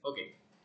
Okay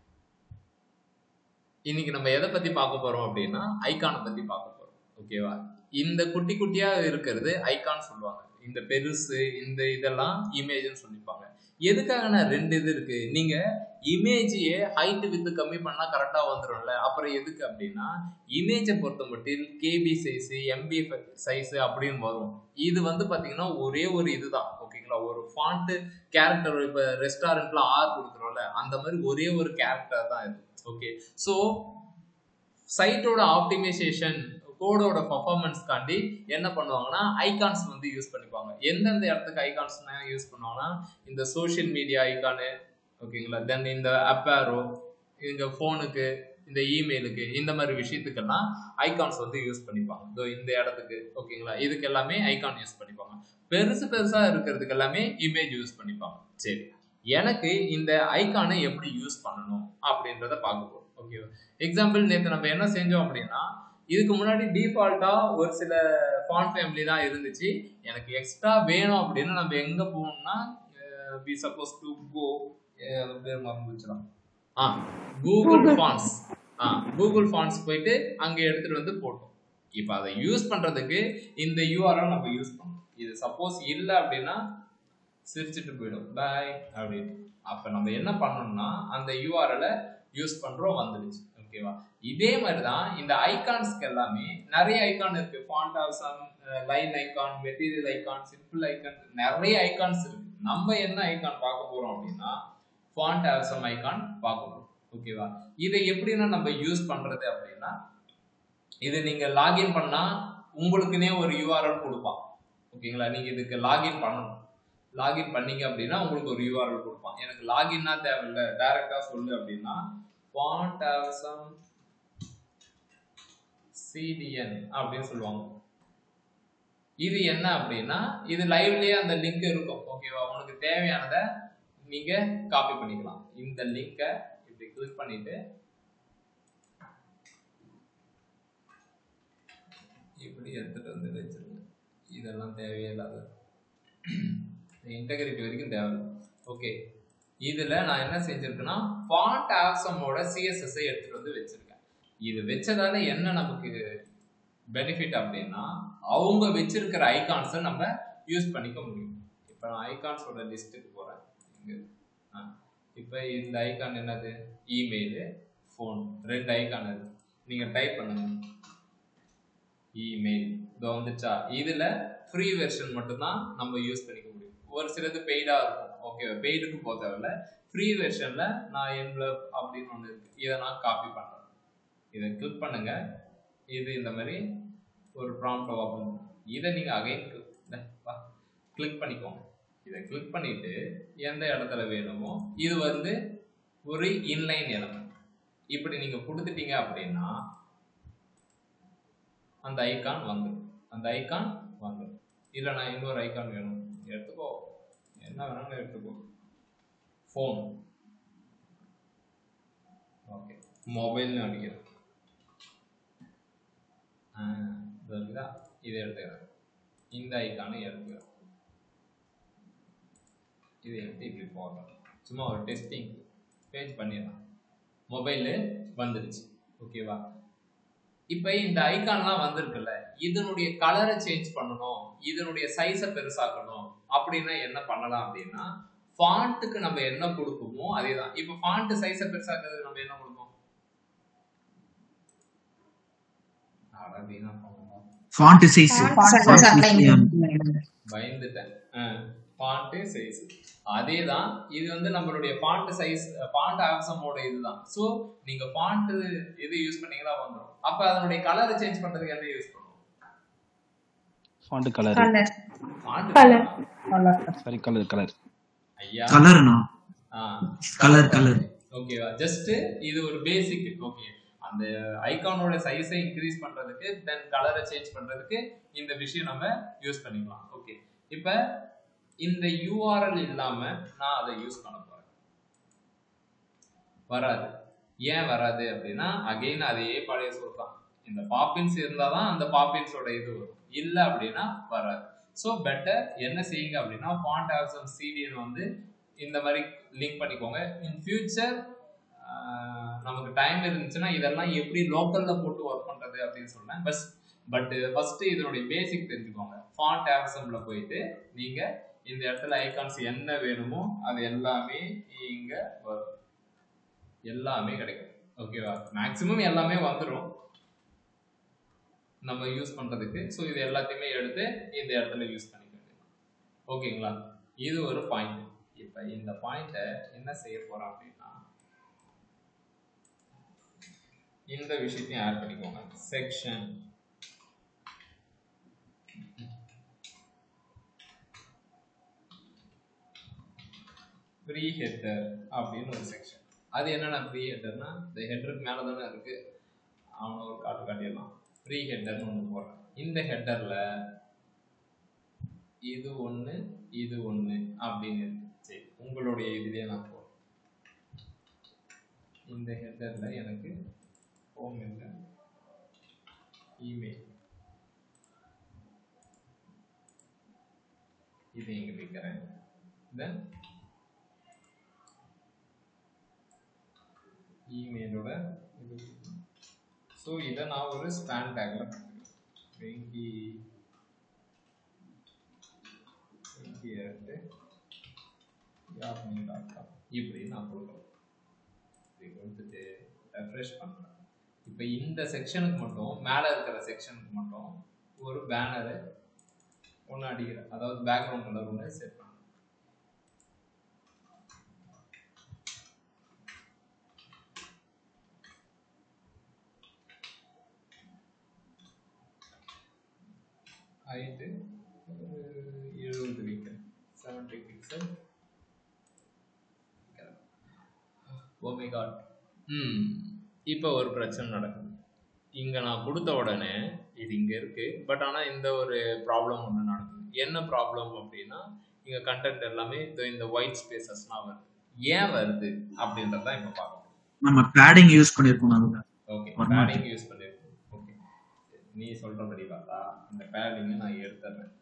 இன்னைக்கு நம்ம எதை பத்தி பார்க்க போறோம் அப்படின்னா ஐகானை பத்தி பார்க்க போறோம் ஓகேவா இந்த குட்டி குட்டியா இருக்கிறது ஐகான் சொல்லுவாங்க இந்த பெருசு இந்த இதெல்லாம் இமேஜ்னு சொல்லிப்பாங்க எதுக்காக நான் ரெண்டு இது இருக்கு நீங்க இமேஜையே ஹைட் வித்து கம்மி பண்ணா கரெக்டா வந்துடும்ல அப்புறம் எதுக்கு அப்படின்னா இமேஜை பொறுத்த மட்டும் கேபி சைஸ் எம்பி சைஸ் அப்படின்னு வரும் இது வந்து பாத்தீங்கன்னா ஒரே ஒரு இதுதான் ஓகேங்களா ஒரு ஃபாண்ட் கேரக்டர் இப்ப ரெஸ்டாரண்ட்ல ஆர் கொடுக்குறோம்ல அந்த மாதிரி ஒரே ஒரு கேரக்டர் தான் இது ஓகே ஸோ சைட்டோட ஆப்டிமைசேஷன் கோடோட பர்ஃபார்மன்ஸ்க்காண்டி என்ன பண்ணுவாங்கன்னா ஐகான்ஸ் வந்து யூஸ் பண்ணிப்பாங்க எந்தெந்த இடத்துக்கு ஐகான்ஸ் யூஸ் பண்ணுவாங்கன்னா இந்த சோஷியல் மீடியா ஐகானு ஓகேங்களா தென் இந்த அப்பேரோ இங்க ஃபோனுக்கு இந்த இமெயிலுக்கு இந்த மாதிரி விஷயத்துக்கெல்லாம் ஐகான்ஸ் வந்து யூஸ் பண்ணிப்பாங்க இதோ இந்த இடத்துக்கு ஓகேங்களா இதுக்கு எல்லாமே ஐகான் யூஸ் பண்ணிப்பாங்க பெருசு பெருசா இருக்கிறதுக்கு எல்லாமே இமேஜ் யூஸ் பண்ணிப்பாங்க சரி எனக்கு இந்த ஐகானை எப்படி யூஸ் பண்ணணும் அப்படின்றத பார்க்க போறோம் ஓகேவா எக்ஸாம்பிள் நேற்று நம்ம என்ன செஞ்சோம் அப்படின்னா இதுக்கு முன்னாடி டிஃபால்ட்டா ஒரு சில ஃபான் ஃபேமிலி தான் இருந்துச்சு எனக்கு எக்ஸ்ட்ரா வேணும் அப்படின்னு நம்ம எங்க போகணும்னா வி சப்போஸ் டு கோ பேர் மறந்து வச்சிடும் ஆ கூகுள் ஃபான்ஸ் ஆ கூகுள் ஃபான்ஸ் போயிட்டு அங்க எடுத்துட்டு வந்து போட்டோம் இப்போ அதை யூஸ் பண்றதுக்கு இந்த யூஆர்எல் நம்ம யூஸ் பண்ணணும் இது சப்போஸ் இல்லை அப்படின்னா சிரிச்சுட்டு போயிடும் பாய் அப்படின்னு அப்ப நம்ம என்ன பண்ணணும்னா அந்த யூஆர்எல யூஸ் பண்றோம் வந்துடுச்சு ஓகேவா இதே மாதிரி தான் இந்த ஐகான்ஸ்க்கு எல்லாமே நிறைய ஐகான் இருக்கு font awesome line icon material icon simple icon நிறைய ஐகான்ஸ் இருக்கு நம்ம என்ன ஐகான் பார்க்க போறோம் அப்படின்னா ஃபாண்ட் ஆல்சம் ஐகான் பார்க்க போறோம் ஓகேவா இதை எப்படின்னா நம்ம யூஸ் பண்றது அப்படின்னா இது நீங்க லாகின் பண்ணா உங்களுக்குனே ஒரு யூஆர்எல் கொடுப்பான் ஓகேங்களா நீங்க இதுக்கு லாகின் பண்ணணும் லாகின் பண்ணீங்க அப்படின்னா உங்களுக்கு ஒரு யூஆர்எல் கொடுப்பான் எனக்கு லாகின்னா தேவையில்லை டைரக்டா சொல்லு அப்படின்னா ஃபாண்ட் ஆல்சம் சிடிஎன் அப்படின்னு சொல்லுவாங்க இது என்ன அப்படின்னா இது லைவ்லயே அந்த லிங்க் இருக்கும் ஓகேவா உனக்கு தேவையானத நீங்க காப்பி பண்ணிக்கலாம் இந்த லிங்கை இப்படி கிளிக் பண்ணிட்டு இப்படி எடுத்துட்டு வந்து வச்சிருங்க இதெல்லாம் தேவையே இல்லாத இன்டெகிரிட்டி வரைக்கும் தேவை ஓகே இதுல நான் என்ன செஞ்சிருக்கேன்னா ஃபாண்ட் ஆசமோட சிஎஸ்எஸ் எடுத்துட்டு வந்து வச்சிருக்கேன் இது வச்சதால என்ன நமக்கு பெனிஃபிட் அப்படின்னா அவங்க வச்சிருக்கிற ஐகான்ஸை நம்ம யூஸ் பண்ணிக்க முடியும் இப்போ நான் ஐகான்ஸோட லிஸ்ட்டுக்கு போறேன் இங்க இப்போ இந்த ஐகான் என்னது இமெயிலு ஃபோன் ரெண்டு ஐகான் இருக்கு நீங்க டைப் பண்ணுங்க இமெயில் இதோ வந்துச்சா இதுல ஃப்ரீ வெர்ஷன் மட்டும்தான் நம்ம யூஸ் பண்ணிக்க முடியும் ஒரு சிலது பெய்டா இருக்கும் ஓகே பெய்டுக்கு போக தேவையில்ல ஃப்ரீ வெர்ஷன்ல நான் என்வலப் அப்படின்னு ஒன்று இருக்கு இதை நான் காப்பி பண்றேன் இதை கிளிக் பண்ணுங்க இது இந்த மாதிரி ஒரு ப்ராம்ப்ட் ஓப்பன் இதை நீங்க அகைன் கிளிக் பண்ணிக்கோங்க இதை கிளிக் பண்ணிட்டு எந்த இடத்துல வேணுமோ இது வந்து ஒரு இன்லைன் எலமெண்ட் இப்படி நீங்க கொடுத்துட்டீங்க அப்படின்னா அந்த ஐகான் வந்துடும் அந்த ஐகான் வந்துடும் இல்லை நான் இன்னொரு ஐகான் வேணும் எடுத்துக்கோ என்ன வேணாலும் எடுத்துக்கோ ஃபோன் ஓகே மொபைல்னு அடிக்கிறேன் இருக்குதா இதை எடுத்துக்கிறேன் இந்த ஐக்கானை எடுத்துக்கிறேன் இதை எடுத்து இப்படி போடுறேன் சும்மா ஒரு டெஸ்டிங் பேஜ் பண்ணிடலாம் மொபைலு வந்துடுச்சு ஓகேவா இப்போ இந்த ஐகான்லாம் வந்திருக்குல்ல இதனுடைய கலரை சேஞ்ச் பண்ணணும் இதனுடைய சைஸை பெருசாக்கணும் அப்படின்னா என்ன பண்ணலாம் அப்படின்னா ஃபாண்ட்டுக்கு நம்ம என்ன கொடுப்போமோ அதே தான் இப்போ ஃபாண்ட் சைஸை பெருசாக்குறதுக்கு நம்ம என்ன கொடுப்போம் அப்படின்னா ஃபாண்ட் சைஸ் பயந்துட்டேன் ஃபாண்ட் சைஸ் அதே தான் இது வந்து நம்மளுடைய ஃபாண்ட் சைஸ் ஃபாண்ட் ஆப்சமோட இதுதான் ஸோ நீங்க ஃபாண்ட் எது யூஸ் பண்ணீங்களா வந்துடும் அப்ப அதனுடைய கலரை சேஞ்ச் பண்றதுக்கு என்ன யூஸ் பண்ணுவோம் font colour font Colour. Sorry colour colour ஐயா கலர்னா ஆ கலர் கலர் ஓகேவா ஜஸ்ட் இது ஒரு பேசிக் ஓகே அந்த ஐகானோட சைஸை இன்க்ரீஸ் பண்றதுக்கு தென் கலரை சேஞ்ச் பண்றதுக்கு இந்த விஷயம் நம்ம யூஸ் பண்ணிக்கலாம் ஓகே இப்போ இந்த யூஆர்எல் இல்லாம நான் அதை யூஸ் பண்ண போறேன் வராது ஏன் வராது அப்படின்னா அகைன் அதே பழைய சொல் தான் இந்த பாப்பின்ஸ் இருந்தால் தான் அந்த பாப்பின்ஸோட இது வரும் இல்லை அப்படின்னா வராது ஸோ பெட்டர் என்ன செய்யுங்க அப்படின்னா ஃபாண்ட் ஆப்சம் சிடிஎன் வந்து இந்த மாதிரி லிங்க் பண்ணிக்கோங்க இன் ஃபியூச்சர் ஆஹ் நமக்கு டைம் இருந்துச்சுன்னா இதெல்லாம் எப்படி லோக்கல்ல போட்டு ஒர்க் பண்றது அப்படின்னு சொன்னேன் பஸ் பட் ஃபர்ஸ்ட் இதனுடைய பேசிக் தெரிஞ்சுக்கோங்க ஃபாண்ட் ஆப்சம்ல போயிட்டு நீங்க இந்த இடத்துல ஐகான்ஸ் என்ன வேணுமோ அது எல்லாமே இங்க வரும் எல்லாமே கிடைக்கும் ஓகேவா மேக்ஸிமம் எல்லாமே வந்துடும் நம்ம யூஸ் பண்றதுக்கு ஸோ இது எல்லாத்தையுமே எடுத்து இந்த இடத்துல யூஸ் பண்ணிக்க வேண்டியது ஓகேங்களா இது ஒரு பாயிண்ட் இப்போ இந்த பாயிண்ட்டை என்ன செய்ய போறோம் அப்படின்னா இந்த விஷயத்தையும் ஆட் பண்ணிக்கோங்க செக்ஷன் ப்ரீ ஹெட்டர் அப்படின்னு ஒரு செக்ஷன் அது என்னென்ன ப்ரீ ஹெட்டர்னா இந்த ஹெட்டருக்கு மேலே தானே இருக்கு அவனை ஒரு காட்டு காட்டிடலாம் ப்ரீ ஹெட்டர்னு ஒன்று போடுறேன் இந்த ஹெட்டரில் இது ஒன்று இது ஒன்று அப்படின்னு இருக்கு சரி உங்களுடைய இதுலேயே நான் போடுறேன் இந்த ஹெட்டரில் எனக்கு ஹோம் இல்லை இமெயில் இது இங்கே வைக்கிறேன் தென் இமெயிலோட இது ஸோ இதை நான் ஒரு ஸ்பேன் டேக்ல வெங்கி வெங்கி எடுத்து யாப்னி டாட் காம் இப்படி நான் கொடுக்குறேன் இப்படி கொடுத்துட்டு ரெஃப்ரெஷ் பண்ணுறேன் இப்போ இந்த செக்ஷனுக்கு மட்டும் மேலே இருக்கிற செக்ஷனுக்கு மட்டும் ஒரு பேனரு ஒன்று அடிக்கிறேன் அதாவது பேக்ரவுண்ட் கலர் ஒன்று செட் பண்ணுறேன் ஹைட்டு எழுபது வைக்கிறேன் செவன்டி பிக்சல் ஓமே காட் ம் இப்போ ஒரு பிரச்சனை நடக்குது இங்கே நான் கொடுத்த உடனே இது இங்கே இருக்கு பட் ஆனால் இந்த ஒரு ப்ராப்ளம் ஒன்று நடக்குது என்ன ப்ராப்ளம் அப்படின்னா இங்கே கண்டென்ட் எல்லாமே இதோ இந்த ஒயிட் ஸ்பேசஸ்லாம் வருது ஏன் வருது அப்படின்றத தான் இப்போ பார்க்கணும் நம்ம பேடிங் யூஸ் பண்ணிருக்கோம் அதுல ஓகே ஒரு மாதிரி. பேடிங் யூஸ் பண்ணிருக்கோம் ஓகே நீ சொல்றபடி பார்த்தா இந்த பேடிங்கை நான் எடுத்துறேன்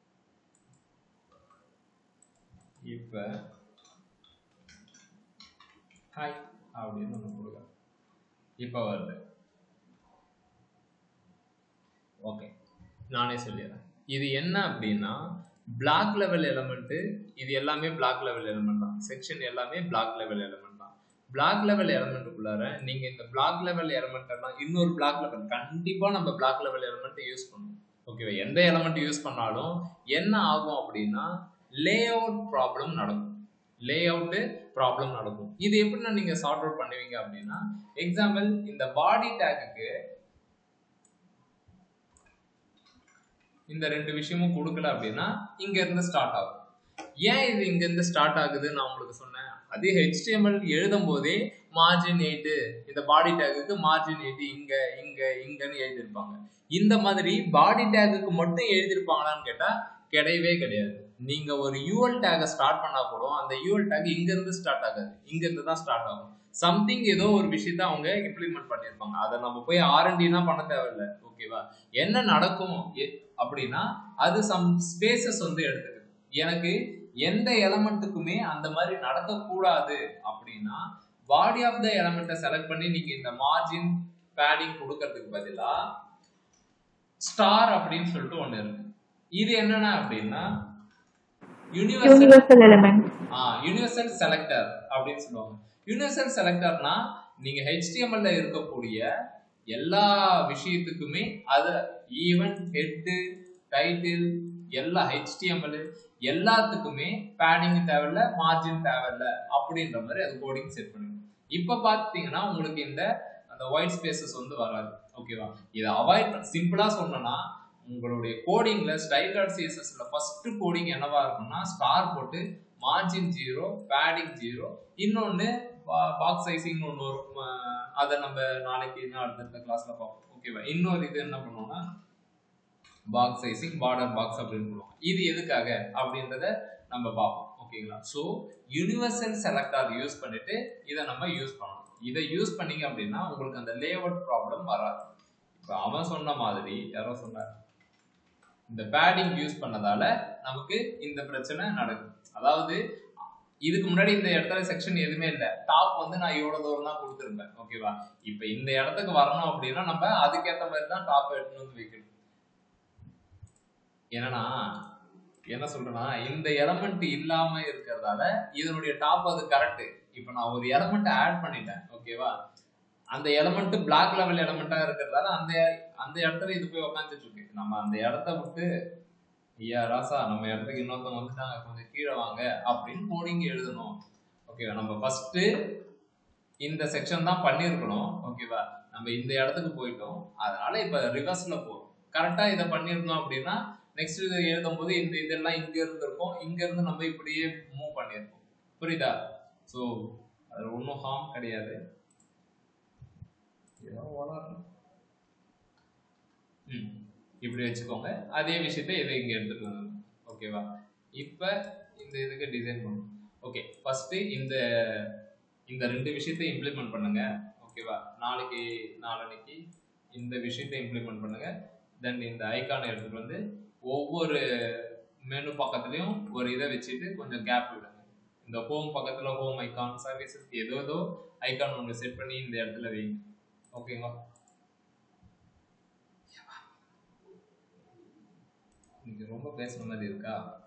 இப்போ ஹாய் அப்படின்னு ஒன்று கொடுக்குறேன் இப்போ வருது ஓகே நானே சொல்லிடுறேன் இது என்ன அப்படின்னா பிளாக் லெவல் எலமெண்ட்டு இது எல்லாமே பிளாக் லெவல் எலமெண்ட் தான் செக்ஷன் எல்லாமே பிளாக் லெவல் எலமெண்ட் தான் பிளாக் லெவல் எலமெண்ட்டுக்குள்ளார நீங்க இந்த பிளாக் லெவல் எலமெண்ட் எல்லாம் இன்னொரு பிளாக் லெவல் கண்டிப்பா நம்ம பிளாக் லெவல் எலமெண்ட் யூஸ் பண்ணணும் ஓகேவா எந்த எலமெண்ட் யூஸ் பண்ணாலும் என்ன ஆகும் அப்படின்னா லே அவுட் ப்ராப்ளம் நடக்கும் லே அவுட்டு ப்ராப்ளம் நடக்கும் இது எப்படின்னா நீங்க சார்ட் அவுட் பண்ணுவீங்க அப்படின்னா எக்ஸாம்பிள் இந்த பாடி டேக்குக்கு இந்த ரெண்டு விஷயமும் கொடுக்கல அப்படின்னா இங்க இருந்து ஸ்டார்ட் ஆகும் ஏன் இது இங்க இருந்து ஸ்டார்ட் ஆகுது நான் உங்களுக்கு சொன்னேன் அதே ஹெச்டிஎம்எல் எழுதும் போதே மார்ஜின் எயிட்டு இந்த பாடி டேகுக்கு மார்ஜின் எயிட்டு இங்க இங்க இங்கன்னு எழுதியிருப்பாங்க இந்த மாதிரி பாடி டேகுக்கு மட்டும் எழுதியிருப்பாங்களான்னு கேட்டா கிடையவே கிடையாது நீங்க ஒரு யூஎல் டேகை ஸ்டார்ட் பண்ணா கூட அந்த யூஎல் டேக் இங்க இருந்து ஸ்டார்ட் ஆகாது இங்க இருந்து தான் ஸ்டார்ட் ஆகும் சம்திங் ஏதோ ஒரு விஷயத்த அவங்க இம்ப்ளிமெண்ட் பண்ணியிருப்பாங்க அதை நம்ம போய் ஆர்என்டினா பண்ண தேவையில்லை ஓகேவா என்ன நடக்கும் எ- அப்படின்னா அது சம் ஸ்பேசஸ் வந்து எடுத்துக்குது எனக்கு எந்த எலமெண்ட்டுக்குமே அந்த மாதிரி நடக்கக்கூடாது அப்படின்னா பாடி ஆஃப் த எலமெண்ட்டை செலக்ட் பண்ணி நீங்க இந்த மார்ஜின் பேடிங் கொடுக்கறதுக்கு பதிலா ஸ்டார் அப்படின்னு சொல்லிட்டு ஒண்ணு இருக்கு இது என்னன்னா அப்படின்னா universal universal element universal selector அப்படின்னு சொல்லுவாங்க யூனிவர்சல் செலக்டர்னா நீங்க ஹெச்டிஎம்எல்ல இருக்கக்கூடிய எல்லா விஷயத்துக்குமே அது ஈவன் ஹெட்டு டைட்டில் எல்லா ஹெச்டிஎம்எல் எல்லாத்துக்குமே பேடிங் தேவையில்ல மார்ஜின் தேவையில்ல அப்படின்ற மாதிரி அது கோடிங் செட் பண்ணுங்க இப்ப பாத்தீங்கன்னா உங்களுக்கு இந்த அந்த ஒயிட் ஸ்பேசஸ் வந்து வராது ஓகேவா இதை அவாய்ட் சிம்பிளா சொன்னோம்னா உங்களுடைய கோடிங்ல ஸ்டைல் கார்ட் சிஎஸ்எஸ்ல ஃபர்ஸ்ட் கோடிங் என்னவா இருக்கும்னா ஸ்டார் போட்டு மார்ஜின் ஜீரோ பேடிங் ஜீரோ இன்னொன்னு பாக்ஸ் சைஸிங் ஒன்று வரும் அஹ் அதை நம்ம நாளைக்கு இன்னும் அடுத்தடுத்த கிளாஸ்ல பார்ப்போம் ஓகேவா இன்னொரு இது என்ன பண்ணுவோம்னா பாக்ஸ் சைஸிங் பார்டர் பாக்ஸ் அப்படின்னு சொல்லுவாங்க இது எதுக்காக அப்படின்றத நம்ம பார்ப்போம் ஓகேங்களா ஸோ யூனிவர்சல் செலக்டார் யூஸ் பண்ணிட்டு இதை நம்ம யூஸ் பண்ணணும் இதை யூஸ் பண்ணீங்க அப்படின்னா உங்களுக்கு அந்த லேஅவுட் ப்ராப்ளம் வராது இப்போ அவன் சொன்ன மாதிரி யாரோ சொன்னார் இந்த பேடிங் யூஸ் பண்ணதால நமக்கு இந்த பிரச்சனை நடக்குது அதாவது இதுக்கு முன்னாடி இந்த இடத்துல செக்ஷன் எதுவுமே இல்லை டாப் வந்து நான் இவ்வளவு தூரம் தான் கொடுத்துருப்பேன் ஓகேவா இப்போ இந்த இடத்துக்கு வரணும் அப்படின்னா நம்ம அதுக்கேற்ற மாதிரி தான் டாப் எடுத்துன்னு வந்து வைக்கணும் என்னன்னா என்ன சொல்றேன்னா இந்த எலமெண்ட் இல்லாம இருக்கிறதால இதனுடைய டாப் அது கரெக்ட் இப்போ நான் ஒரு எலமெண்ட் ஆட் பண்ணிட்டேன் ஓகேவா அந்த எலமெண்ட் பிளாக் லெவல் எலமெண்டா இருக்கிறதால அந்த அந்த இடத்துல இது போய் உக்காந்துட்டு இருக்கு நம்ம அந்த இடத்த விட்டு ஐயா ராசா நம்ம இடத்துக்கு இன்னொருத்தவங்க வந்துட்டாங்க கொஞ்சம் கீழே வாங்க அப்படின்னு கோடிங் எழுதணும் ஓகேவா நம்ம ஃபர்ஸ்ட் இந்த செக்ஷன் தான் பண்ணியிருக்கணும் ஓகேவா நம்ம இந்த இடத்துக்கு போயிட்டோம் அதனால இப்ப ரிவர்ஸ்ல போறோம் கரெக்டா இதை பண்ணியிருந்தோம் அப்படின்னா நெக்ஸ்ட் இதை எழுதும் போது இந்த இதெல்லாம் இங்க இருந்திருக்கும் இங்க இருந்து நம்ம இப்படியே மூவ் பண்ணியிருக்கோம் புரியுதா ஸோ அது ஒன்றும் ஹார்ம் கிடையாது ஏதோ வளரணும். ம் இப்படி வச்சுக்கோங்க அதே விஷயத்த இதை இங்க எடுத்துட்டு வந்துடும் ஓகேவா இப்போ இந்த இதுக்கு டிசைன் பண்ணணும் ஓகே ஃபர்ஸ்ட் இந்த இந்த ரெண்டு விஷயத்தை இம்ப்ளிமெண்ட் பண்ணுங்க ஓகேவா நாளைக்கு நாளன்னைக்கு இந்த விஷயத்தை இம்ப்ளிமெண்ட் பண்ணுங்க தென் இந்த ஐகானை எடுத்துட்டு வந்து ஒவ்வொரு மெனு பக்கத்துலயும் ஒரு இதை வச்சுட்டு கொஞ்சம் கேப் விடுங்க இந்த ஹோம் பக்கத்துல ஹோம் ஐகான் சர்வீசஸ் ஏதோ ஏதோ ஐகான் ஒன்று செட் பண்ணி இந்த இடத்துல வைங்க ஓகேங்களா இன்னைக்கு ரொம்ப பேசுன மாதிரி இருக்கா